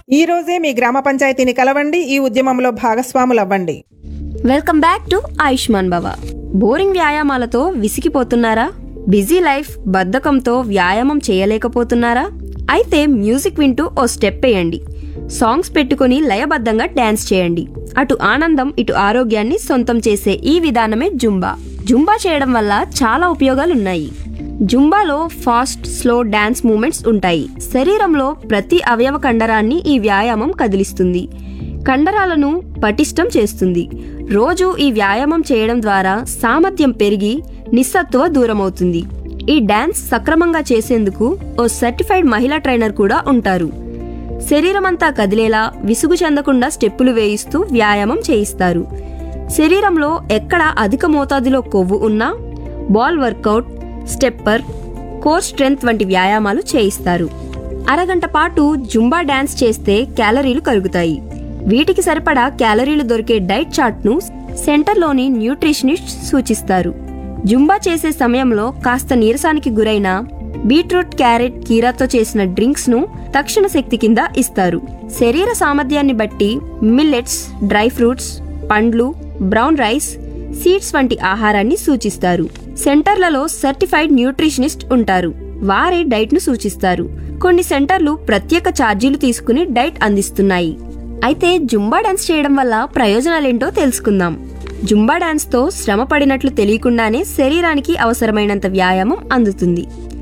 ఈ రోజే మీ గ్రామ పంచాయతీని కలవండి ఈ ఉద్యమంలో భాగస్వాములవ్వండి welcome back to Ayushman Bhava boring వ్యాయామాలతో విసిగిపోతున్నారా బిజీ లైఫ్ బద్ధకంతో వ్యాయామం చేయలేకపోతున్నారా అయితే మ్యూజిక్ వింటూ ఓ స్టెప్ వేయండి సాంగ్స్ పెట్టుకుని లయబద్ధంగా డ్యాన్స్ చేయండి అటు ఆనందం ఇటు ఆరోగ్యాన్ని సొంతం చేసే ఈ విధానమే జుంబా జుంబా చేయడం వల్ల చాలా ఉపయోగాలున్నాయి జుంబాలో ఫాస్ట్ స్లో డాన్స్ మూమెంట్స్ ఉంటాయి శరీరంలో ప్రతి అవయవ కండరాన్ని ఈ వ్యాయామం కదిలిస్తుంది కండరాలను పటిష్టం చేస్తుంది రోజు ఈ వ్యాయామం చేయడం ద్వారా సామర్థ్యం పెరిగి నిస్సత్తువ దూరమవుతుంది ఈ డాన్స్ సక్రమంగా చేసేందుకు ఓ సర్టిఫైడ్ మహిళా ట్రైనర్ కూడా ఉంటారు శరీరమంతా కదిలేలా విసుగు చెందకుండా స్టెప్పులు వేయిస్తూ వ్యాయామం చేయిస్తారు శరీరంలో ఎక్కడ అధిక మోతాదులో కొవ్వు ఉన్నా ball workout stepper core strength వంటి వ్యాయామాలు చేయిస్తారు అరగంట పాటు జుంబా డాన్స్ చేస్తే క్యాలరీలు కరుగుతాయి వీటికి సరిపడా క్యాలరీలు దొరికే డైట్ చార్ట్ను సెంటర్లోని న్యూట్రిషనిస్ట్ సూచిస్తారు జుంబా చేసే సమయంలో కాస్త నీరసానికి గురైన బీట్రూట్ క్యారెట్ కీరాతో చేసిన డ్రింక్స్ ను తక్షణ శక్తి కింద ఇస్తారు శరీర సామర్థ్యాన్ని బట్టి మిల్లెట్స్ డ్రై ఫ్రూట్స్ పండ్లు బ్రౌన్ రైస్ సీడ్స్ వంటి ఆహారాన్ని సూచిస్తారు సెంటర్లలో సర్టిఫైడ్ న్యూట్రిషనిస్ట్ ఉంటారు వారే డైట్ ను సూచిస్తారు కొన్ని సెంటర్లు ప్రత్యేక ఛార్జీలు తీసుకుని డైట్ అందిస్తున్నాయి అయితే జుంబా డాన్స్ చేయడం వల్ల ప్రయోజనాలేంటో తెలుసుకుందాం జుంబా డాన్స్ తో శ్రమ పడినట్లు తెలియకుండానే శరీరానికి అవసరమైనంత వ్యాయామం అందుతుంది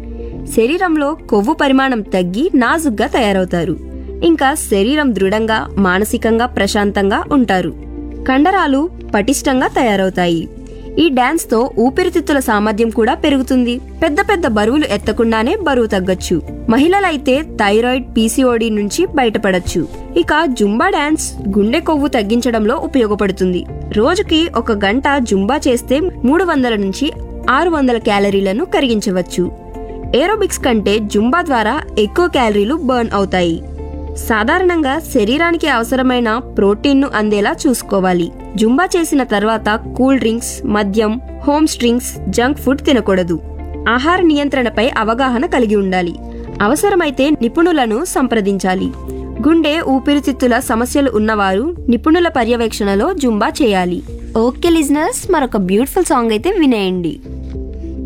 శరీరంలో కొవ్వు పరిమాణం తగ్గి నాజుగ్గా తయారవుతారు ఇంకా శరీరం దృఢంగా మానసికంగా ప్రశాంతంగా ఉంటారు కండరాలు పటిష్టంగా తయారవుతాయి ఈ డాన్స్ తో ఊపిరితిత్తుల సామర్థ్యం కూడా పెరుగుతుంది పెద్ద పెద్ద బరువులు ఎత్తకుండానే బరువు తగ్గొచ్చు మహిళలైతే థైరాయిడ్ పీసీఓడి నుంచి బయటపడొచ్చు ఇక జుంబా డాన్స్ గుండె కొవ్వు తగ్గించడంలో ఉపయోగపడుతుంది రోజుకి ఒక గంట జుంబా చేస్తే మూడు వందల నుంచి ఆరు వందల క్యాలరీలను కరిగించవచ్చు ఏరోబిక్స్ కంటే జుంబా ద్వారా ఎక్కువ క్యాలరీలు బర్న్ అవుతాయి సాధారణంగా శరీరానికి అవసరమైన ప్రోటీన్ను అందేలా చూసుకోవాలి జుంబా చేసిన తర్వాత కూల్ డ్రింక్స్ మద్యం హోమ్ స్ట్రింగ్స్ జంక్ ఫుడ్ తినకూడదు ఆహార నియంత్రణపై అవగాహన కలిగి ఉండాలి అవసరమైతే నిపుణులను సంప్రదించాలి గుండె ఊపిరితిత్తుల సమస్యలు ఉన్నవారు నిపుణుల పర్యవేక్షణలో జుంబా చేయాలి ఓకే లిజనర్స్ మరొక బ్యూటిఫుల్ సాంగ్ అయితే వినేయండి